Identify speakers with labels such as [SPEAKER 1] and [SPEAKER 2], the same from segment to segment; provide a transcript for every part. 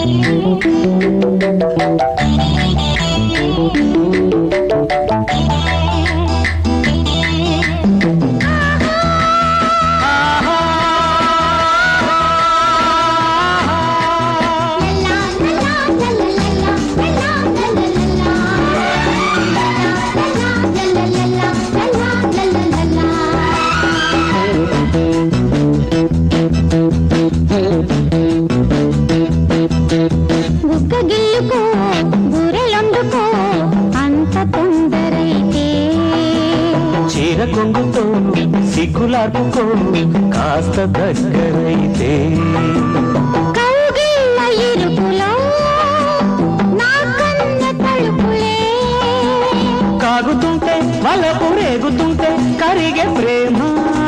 [SPEAKER 1] బుగ్గ గిల్లుకో బూరెలొండుకో అంత తొందరైతే
[SPEAKER 2] చీర కొంగుతో సిగ్గులాడుకో కాస్త దగ్గరైతే
[SPEAKER 1] కౌగిళ్ళ ఇరుకులో నా కన్న తలుపులే
[SPEAKER 2] కాగుతుంటే వలపు రేగుతుంటే కరిగే ప్రేమ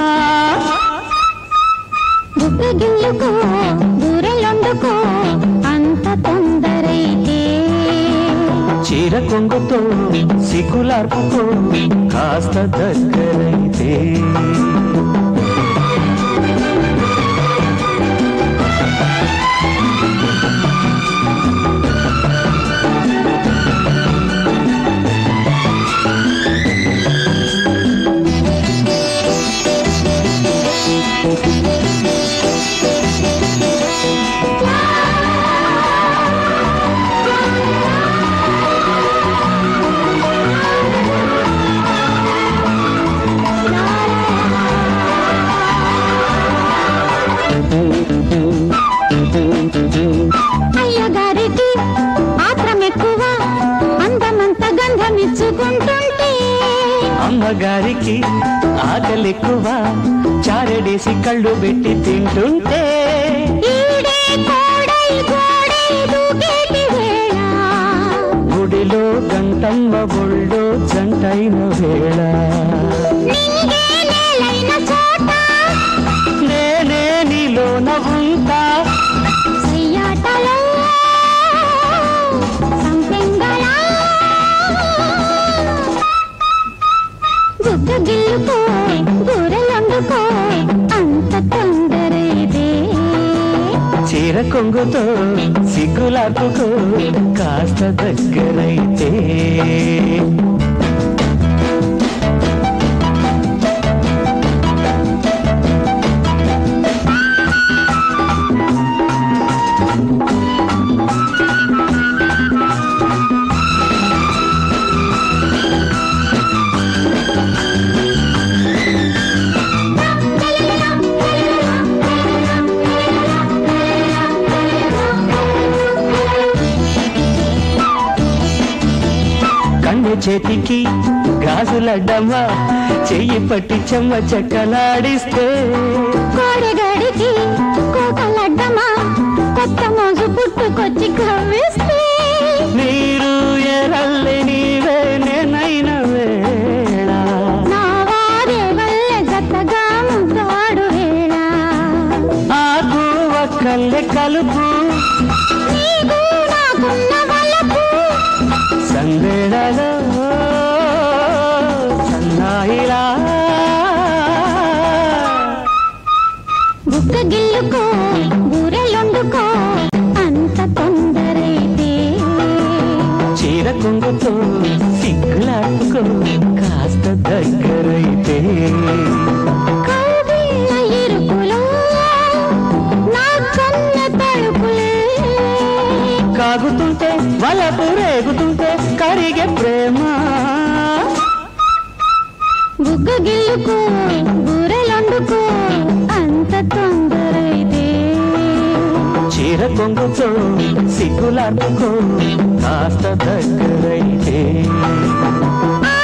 [SPEAKER 1] బుగ్గ గిల్లుకో బూరెలొండుకో అంత తొందరైతే
[SPEAKER 2] చీర కొంగుతో సిగ్గులాడుకో కాస్త దగ్గరైతే
[SPEAKER 1] అయ్యగారికి ఆత్రం ఎక్కువ అందమంత గంధం ఇచ్చుకుంటుంటే
[SPEAKER 2] అమ్మగారికి ఆకలెక్కువ చారడేసి కళ్ళు పెట్టి తింటుంటే
[SPEAKER 1] ఈడే కోడై గోడై దూకేటి వేళ
[SPEAKER 2] గుడిలో గంటమ్మ ఒళ్ళో జంటైన వేళ
[SPEAKER 1] నింగే నేలైన చోట
[SPEAKER 2] నేనే నీలోన ఉంటా
[SPEAKER 1] సయ్యాటలో సంపెంగళ బుగ్గ గిల్లుకో బూరెలందుకో అంత తొందరైతే
[SPEAKER 2] చీర కొంగుతో సిగ్గులాకుకో కాస్త దగ్గరైతే కన్ను చేతికి గాజులడ్డమ్మ చెయ్యి పట్టి చెమ్మ చెక్కలాడిస్తే
[SPEAKER 1] కోడెగాడికి కోకలడ్డమా కొత్త మోజు పుట్టుకొచ్చి కవ్విస్తే
[SPEAKER 2] నీరు ఎరల్లే నీవే నేనైన వేళ
[SPEAKER 1] నా వారే వల్లే జతగా ముద్దాడు వేళ
[SPEAKER 2] ఆకు ఒక్కల్లే కలుపు
[SPEAKER 1] నీకు నాకున్న వలపు
[SPEAKER 2] సందేళలో సన్నాయిలా
[SPEAKER 1] బుక్క గిల్లుకో బూరెలొండుకో అంత తొందరైతే
[SPEAKER 2] చీర కొంగుతో సిగ్గులాడుకో కాస్త దగ్గరైతే
[SPEAKER 1] కౌగిళ్ళ ఇరుకులో నా కన్న తలుపులే
[SPEAKER 2] కాగుతుంటే వలపు రేగుతుంటే కరిగే ప్రేమ
[SPEAKER 1] బుగ్గ గిల్లుకో బూరెలొండుకో అంత తొందరైతే
[SPEAKER 2] చీర కొంగుతో సిగ్గులాడుకో కాస్త దగ్గరైతే
[SPEAKER 1] ఆ